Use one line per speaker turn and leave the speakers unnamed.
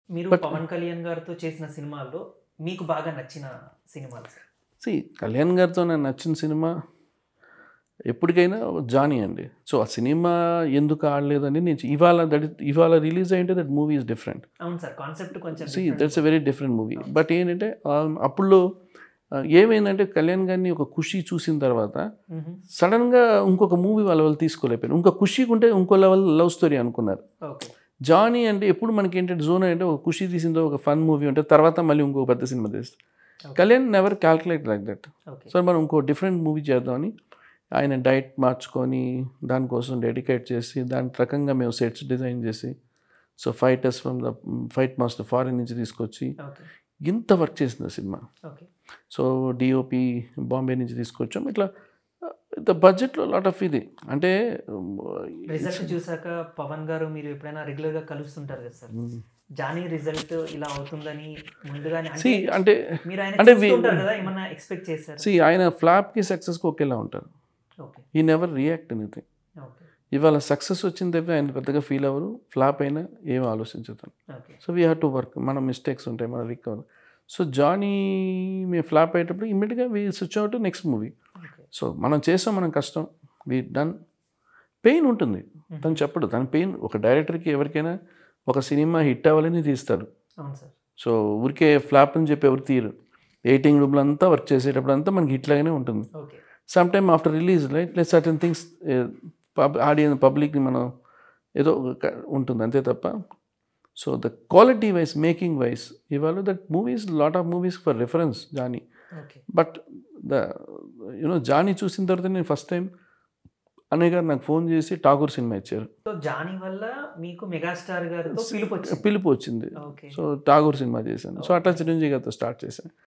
మీరు
But-
పవన్ కళ్యాణ్ గారితో చేసిన సినిమాల్లో మీకు బాగా నచ్చిన సినిమాలు సార్
సి కళ్యాణ్ గారితో నాకు నచ్చిన సినిమా ఎప్పటికైనా జానీ అండి సో ఆ సినిమా ఎందుకు ఆడలేదని నేను ఇవాళ దట్ ఇవాళ రిలీజ్ అయ్యింటే దట్ మూవీ ఈజ్ డిఫరెంట్
అవును సార్ కాన్సెప్ట్ కొంచెం
సి
different.
That's a very different movie but ఏంటంటే ఆ, అప్పుడు ఆ, ఏమైందంటే కళ్యాణ్ గారిని ఒక ఖుషి చూసిన తర్వాత
మ్మ్.
సడన్గా ఇంకొక మూవీ వాళ్ళ వాళ్ళు తీసుకోలేకపోయారు ఇంకో ఖుషికి ఉంటే ఇంకో లెవెల్ లవ్ స్టోరీ అనుకున్నారు
ఓకే
జానీ అంటే ఎప్పుడు మనకి ఏంటంటే జోన్ అంటే ఒక ఖుషి తీసిందో ఒక ఫన్ మూవీ ఉంటే తర్వాత మళ్ళీ ఇంకో పెద్ద సినిమా తీస్తారు
Okay.
Kalyan never calculate like that
okay
so మనం ఇంకో డిఫరెంట్ మూవీ చేద్దామని ఆయన డైట్ మార్చుకొని దానికోసం డెడికేట్ చేసి దాని రకంగా మేము సెట్స్ డిజైన్ చేసి so fighters from the fight master foreign నుంచి తీసుకొచ్చి
ఓకే
ఇంత వర్క్ చేసింది cinema
okay
so DOP Bombay నుంచి తీసుకొచ్చాం ఇట్లా ద బడ్జెట్లో లాట్ ఆఫ్ ఇది అంటే
రిజల్ట్ చూసాక పవన్ గారు మీరు ఎప్పుడైనా రెగ్యులర్ గా కలుస్తుంటారు కదా సార్ జానీ రిజల్ట్ ఇలా అవుతుందని ముందుగానే
సి
అంటే
అంటే
మీరు ఆయన
అంటే we-
చూస్తుంటారు కదా ఏమన్నా ఎక్స్పెక్ట్ చేశారు
సి ఆయన ఫ్లాప్కి సక్సెస్కి ఒకేలా ఉంటారు
ఓకే
ఈ నెవర్ రియాక్ట్ ఎనీథింగ్
ఓకే
ఇవాళ సక్సెస్ వచ్చిన తప్ప ఆయన పెద్దగా ఫీల్ అవ్వరు ఫ్లాప్ అయినా ఏం ఆలోచించుతాను
okay
so we have to work మన మిస్టేక్స్ ఉంటాయి మన రికవర్ సో జానీ మేము ఫ్లాప్ అయ్యేటప్పుడు ఇమ్మీడియట్గా we switch out next movie
okay
so మనం చేసాం మనం కష్టం వీ డన్ పెయిన్ ఉంటుంది తను చెప్పడు తన పెయిన్ ఒక డైరెక్టర్కి ఎవరికైనా ఒక సినిమా హిట్ అవ్వాలని తీస్తారు
అవును సార్
సో ఊరికే ఫ్లాప్ అని చెప్పి ఎవరు తీరు ఎయిటింగ్ రూమ్లో అంతా వర్క్ చేసేటప్పుడు అంతా మనకి హిట్ లాగానే ఉంటుంది
okay
some time after release like like certain things audience పబ్లిక్ని మనం ఏదో ఒక ఉంటుంది అంతే తప్ప so the quality wise making wise ఇవాళ that movies lot of movies for reference Johnny
okay
but the you know Johnny చూసిన తర్వాత నేను ఫస్ట్ టైం అన్నయ్య గారు నాకు ఫోన్ చేసి ఠాగూర్ సినిమా ఇచ్చారు
సో జానీ వల్ల మీకు మెగాస్టార్ గారితో పిలుపు వచ్చింది
పిలుపు వచ్చింది
ఓకే
సో ఠాగూర్ సినిమా చేశాను సో అట్లా చిరంజీవి గారితో స్టార్ట్ చేశాను